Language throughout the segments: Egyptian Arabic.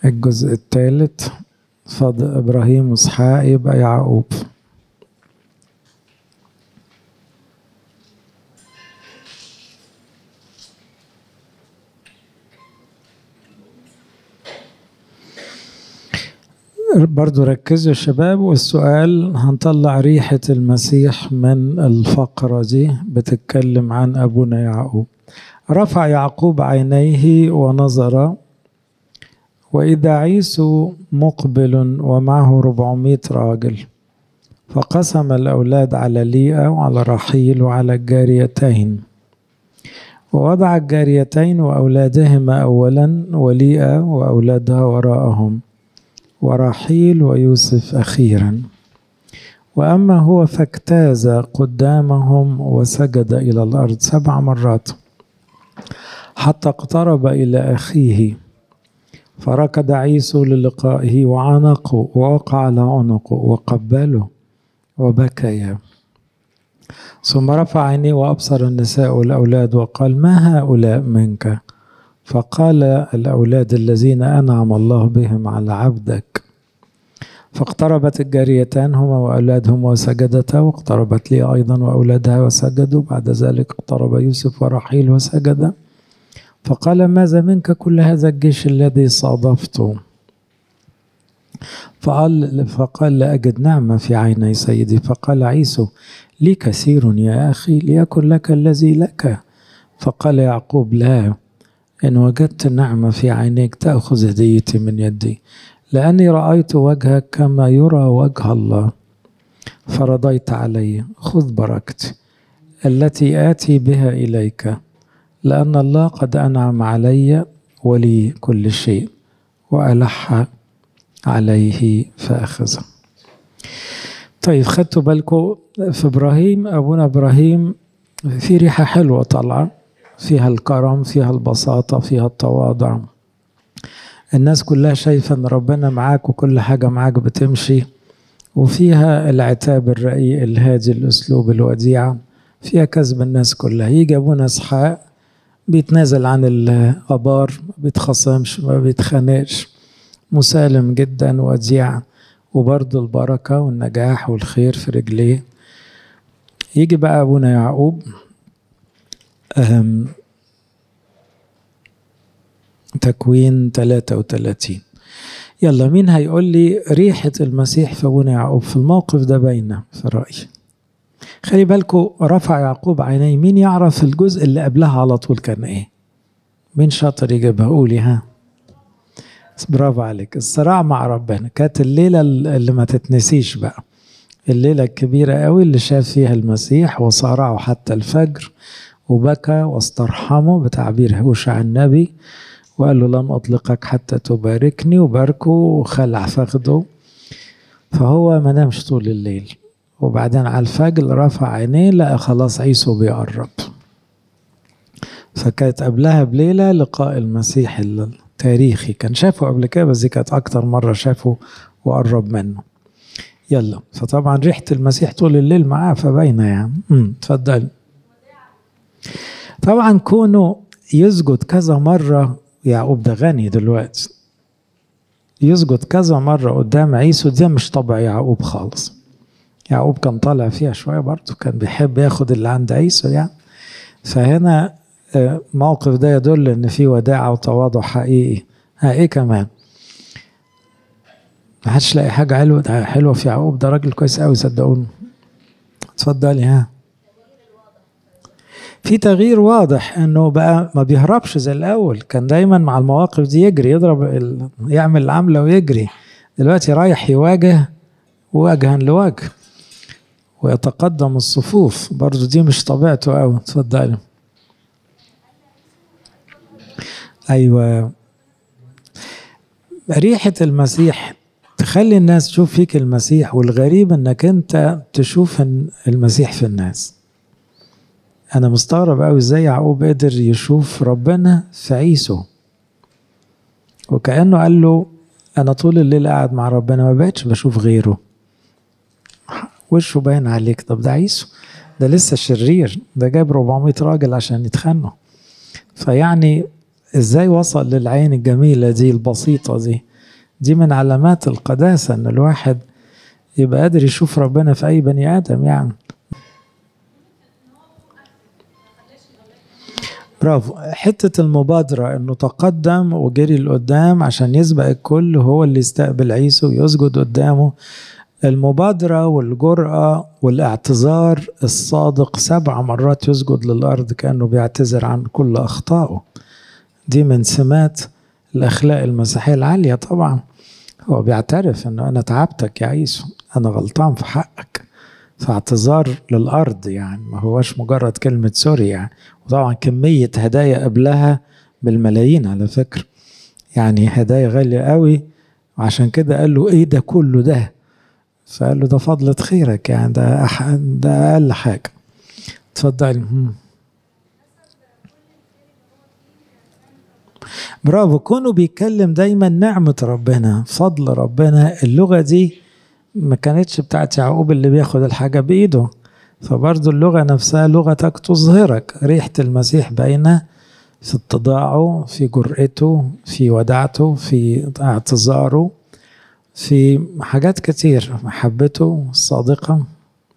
الجزء الثالث فضل إبراهيم وإسحاق يبقى يعقوب برضو ركزوا يا شباب والسؤال هنطلع ريحة المسيح من الفقرة دي بتتكلم عن أبونا يعقوب رفع يعقوب عينيه ونظر وإذا عيسو مقبل ومعه ربعمائة راجل فقسم الأولاد على ليئة وعلى رحيل وعلى الجاريتين ووضع الجاريتين وأولادهما أولا وليئة وأولادها وراءهم ورحيل ويوسف أخيرا وأما هو فاجتاز قدامهم وسجد إلى الأرض سبع مرات حتى اقترب إلى أخيه فركض عيسو للقائه وعانقه ووقع على عنقه وقبله وبكيا ثم رفع عينيه وأبصر النساء والأولاد وقال ما هؤلاء منك فقال الأولاد الذين أنعم الله بهم على عبدك فاقتربت الجاريتان هما وأولادهما وسجدتا واقتربت لي أيضا وأولادها وسجدوا بعد ذلك اقترب يوسف ورحيل وسجدا فقال ماذا منك كل هذا الجيش الذي صادفته فقال, فقال لا أجد نعمة في عيني سيدي فقال عيسو لي كثير يا أخي ليكن لك الذي لك فقال يعقوب لا إن وجدت نعمة في عينيك تأخذ هديتي من يدي لأني رأيت وجهك كما يرى وجه الله فرضيت علي خذ بركتي التي آتي بها إليك لأن الله قد أنعم علي ولي كل شيء وألح عليه فأخذه طيب خدتوا بالكم في إبراهيم أبونا إبراهيم في ريحة حلوة طالعة فيها الكرم فيها البساطة فيها التواضع الناس كلها شايفة ان ربنا معاك وكل حاجة معاك بتمشي وفيها العتاب الرقيق الهادي الاسلوب الوديع فيها كسب الناس كلها يجي ابونا اسحاق بيتنازل عن الابار ما بيتخاصمش ما بيتخانقش مسالم جدا وديع وبرضه البركة والنجاح والخير في رجليه يجي بقى ابونا يعقوب أهم تكوين 33 يلا مين هيقول لي ريحة المسيح في أبونا يعقوب في الموقف ده باينة في رأيي خلي بالكم رفع يعقوب عينيه مين يعرف الجزء اللي قبلها على طول كان ايه مين شاطر يجيبها قولي ها برافو عليك الصراع مع ربنا كانت الليلة اللي ما تتنسيش بقى الليلة الكبيرة قوي اللي شاف فيها المسيح وصارعه حتى الفجر وبكى واسترحمه بتعبير هوشع النبي وقال له لن أطلقك حتى تباركني وباركه وخلع فخده فهو ما نامش طول الليل وبعدين على الفجر رفع عينيه لقى خلاص عيسو بيقرب فكانت قبلها بليلة لقاء المسيح التاريخي كان شافه قبل كده بس دي كانت أكتر مرة شافه وقرب منه يلا فطبعا ريحة المسيح طول الليل معاه فباينة يعني امم اتفضل طبعا كونه يسجد كذا مرة يعقوب ده غني دلوقتي يسجد كذا مرة قدام عيسو ده مش طبع يعقوب خالص يعقوب كان طالع فيها شوية برضه كان بيحب ياخد اللي عند عيسو يعني فهنا موقف ده يدل ان في وداعة وتواضع حقيقي ها ايه كمان ما حدش لاقي حاجة حلوة حلوة في يعقوب ده راجل كويس قوي صدقوني اتفضلي ها في تغيير واضح انه بقى ما بيهربش زي الاول كان دايما مع المواقف دي يجري يضرب ال... يعمل العمله ويجري دلوقتي رايح يواجه وجها لوجه ويتقدم الصفوف برضو دي مش طبيعته قوي اتفضلي ايوه ريحه المسيح تخلي الناس تشوف فيك المسيح والغريب انك انت تشوف المسيح في الناس انا مستغرب قوي ازاي يعقوب قدر يشوف ربنا في عيسو وكانه قال له انا طول الليل قاعد مع ربنا ما بقتش بشوف غيره وشه باين عليك طب ده عيسو ده لسه شرير ده جاب 400 راجل عشان يتخانقوا فيعني ازاي وصل للعين الجميلة دي البسيطة دي دي من علامات القداسة ان الواحد يبقى قادر يشوف ربنا في اي بني ادم يعني برافو حتة المبادرة انه تقدم وجري لقدام عشان يسبق الكل هو اللي يستقبل عيسو ويسجد قدامه المبادرة والجرأة والاعتذار الصادق سبع مرات يسجد للأرض كأنه بيعتذر عن كل أخطائه دي من سمات الأخلاق المسيحية العالية طبعا هو بيعترف أنه أنا تعبتك يا عيسو أنا غلطان في حقك فاعتذار للأرض يعني ما هوش مجرد كلمة سوري يعني وطبعا كمية هدايا قبلها بالملايين على فكرة يعني هدايا غالية قوي وعشان كده قال له ايه ده كله ده فقال له ده فضلة خيرك يعني ده أح... ده أقل حاجة اتفضلي برافو كونه بيتكلم دايما نعمة ربنا فضل ربنا اللغة دي ما كانتش بتاعت يعقوب اللي بياخد الحاجة بإيده فبرضه اللغة نفسها لغتك تظهرك ريحة المسيح باينة في اتضاعه في جرأته في ودعته في اعتذاره في حاجات كتير محبته الصادقة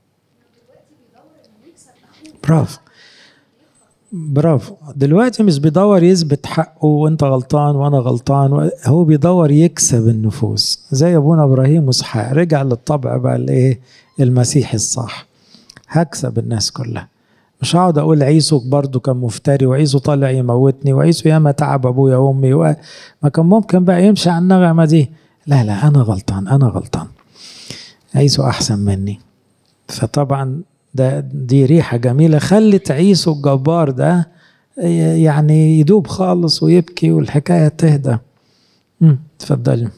برافو برافو دلوقتي مش بيدور يثبت حقه وانت غلطان وانا غلطان هو بيدور يكسب النفوس زي ابونا ابراهيم واسحاق رجع للطبع بقى الايه المسيحي الصح هكسب الناس كلها مش هقعد اقول عيسو برضه كان مفتري وعيسو طالع يموتني وعيسو ياما تعب ابويا وامي ما كان ممكن بقى يمشي على النغمه دي لا لا انا غلطان انا غلطان عيسو احسن مني فطبعا ده دي ريحه جميله خلت عيسو الجبار ده يعني يدوب خالص ويبكي والحكايه تهدى اتفضلي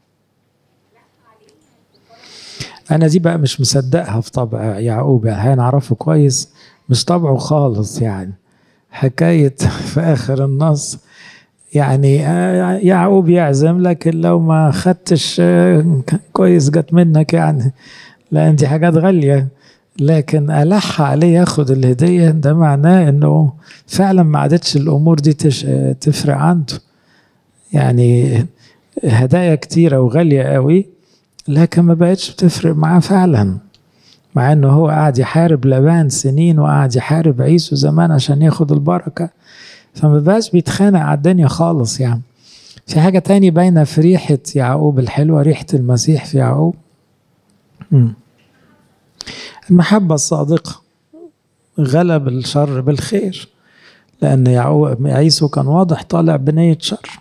انا دي بقى مش مصدقها في طبع يعقوب يعني هنعرفه كويس مش طبعه خالص يعني حكايه في اخر النص يعني يعقوب يعزم لكن لو ما خدتش كويس جت منك يعني لان دي حاجات غاليه لكن ألح عليه ياخد الهدية ده معناه انه فعلا ما عادتش الامور دي تفرق عنده يعني هدايا كتيرة وغالية قوي لكن ما بقتش بتفرق معاه فعلا مع انه هو قاعد يحارب لبان سنين وقاعد يحارب عيسو زمان عشان ياخد البركة فما بقاش بيتخانق على الدنيا خالص يعني في حاجة تاني باينة في ريحة يعقوب الحلوة ريحة المسيح في يعقوب م. المحبة الصادقة غلب الشر بالخير لأن يعقوب عيسو كان واضح طالع بنية شر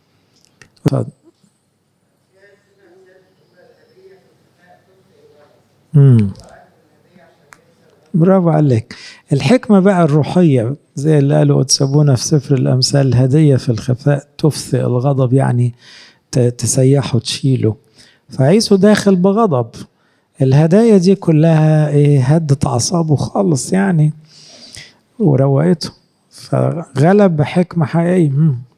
امم برافو عليك الحكمة بقى الروحية زي اللي قالوا تسابونا في سفر الأمثال الهدية في الخفاء تفثئ الغضب يعني تسيحه تشيله فعيسو داخل بغضب الهدايا دي كلها ايه هدت اعصابه خالص يعني وروقته فغلب بحكمه حقيقيه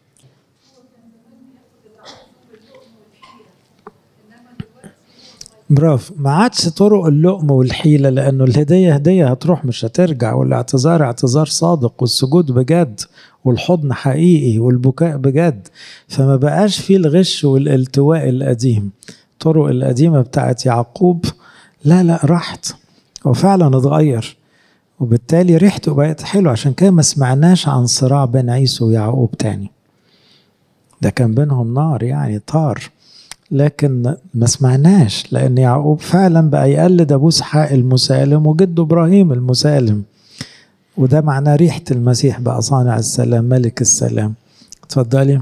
برافو ما عادش طرق اللؤم والحيله لانه الهديه هديه هتروح مش هترجع والاعتذار اعتذار صادق والسجود بجد والحضن حقيقي والبكاء بجد فما بقاش فيه الغش والالتواء القديم الطرق القديمه بتاعت يعقوب لا لا راحت هو فعلا اتغير وبالتالي ريحته بقت حلوه عشان كده ما سمعناش عن صراع بين عيسو ويعقوب تاني ده كان بينهم نار يعني طار لكن ما سمعناش لان يعقوب فعلا بقى يقلد ابوه اسحاق المسالم وجده ابراهيم المسالم وده معناه ريحه المسيح بقى صانع السلام ملك السلام اتفضلي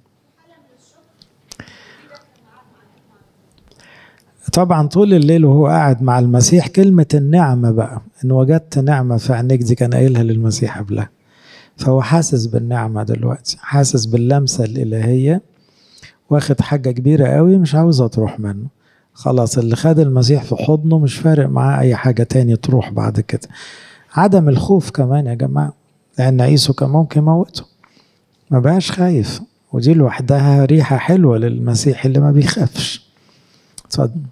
طبعا طول الليل وهو قاعد مع المسيح كلمة النعمة بقى إن وجدت نعمة في عينيك دي كان قايلها للمسيح قبلها فهو حاسس بالنعمة دلوقتي حاسس باللمسة الإلهية واخد حاجة كبيرة قوي مش عاوزها تروح منه خلاص اللي خد المسيح في حضنه مش فارق معاه أي حاجة تاني تروح بعد كده عدم الخوف كمان يا جماعة لأن عيسو كان ممكن يموته ما بقاش خايف ودي لوحدها ريحة حلوة للمسيح اللي ما بيخافش اتفضل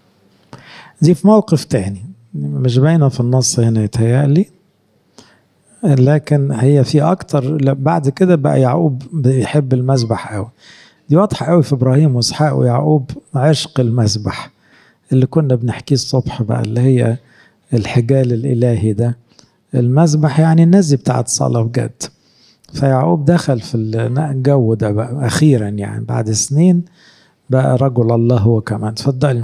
دي في موقف تاني مش باينة في النص هنا يتهيألي لكن هي في اكتر بعد كده بقى يعقوب بيحب المذبح قوي دي واضحه قوي في ابراهيم واسحاق ويعقوب عشق المذبح اللي كنا بنحكيه الصبح بقى اللي هي الحجال الالهي ده المذبح يعني الناس دي بتاعت صلاه بجد فيعقوب دخل في الجو ده بقى اخيرا يعني بعد سنين بقى رجل الله هو كمان اتفضلي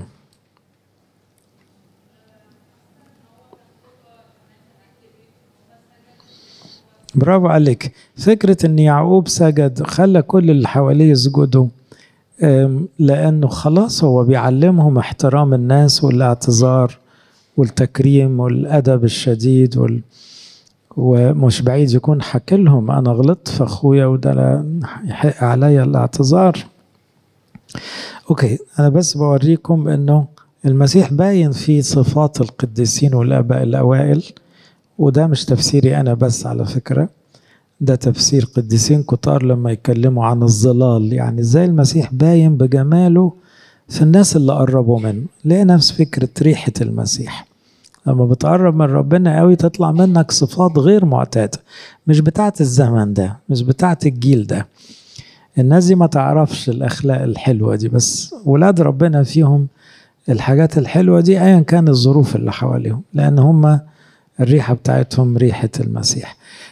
برافو عليك فكرة ان يعقوب سجد خلى كل اللي حواليه يسجدوا لانه خلاص هو بيعلمهم احترام الناس والاعتذار والتكريم والادب الشديد وال... ومش بعيد يكون حكى لهم انا غلطت في اخويا وده يحق عليا الاعتذار اوكي انا بس بوريكم انه المسيح باين في صفات القديسين والاباء الاوائل وده مش تفسيري انا بس على فكره ده تفسير قديسين كتار لما يتكلموا عن الظلال يعني ازاي المسيح باين بجماله في الناس اللي قربوا منه ليه نفس فكرة ريحة المسيح لما بتقرب من ربنا قوي تطلع منك صفات غير معتادة مش بتاعت الزمن ده مش بتاعت الجيل ده الناس دي ما تعرفش الأخلاق الحلوة دي بس ولاد ربنا فيهم الحاجات الحلوة دي أيا كان الظروف اللي حواليهم لأن هم الريحة بتاعتهم ريحة المسيح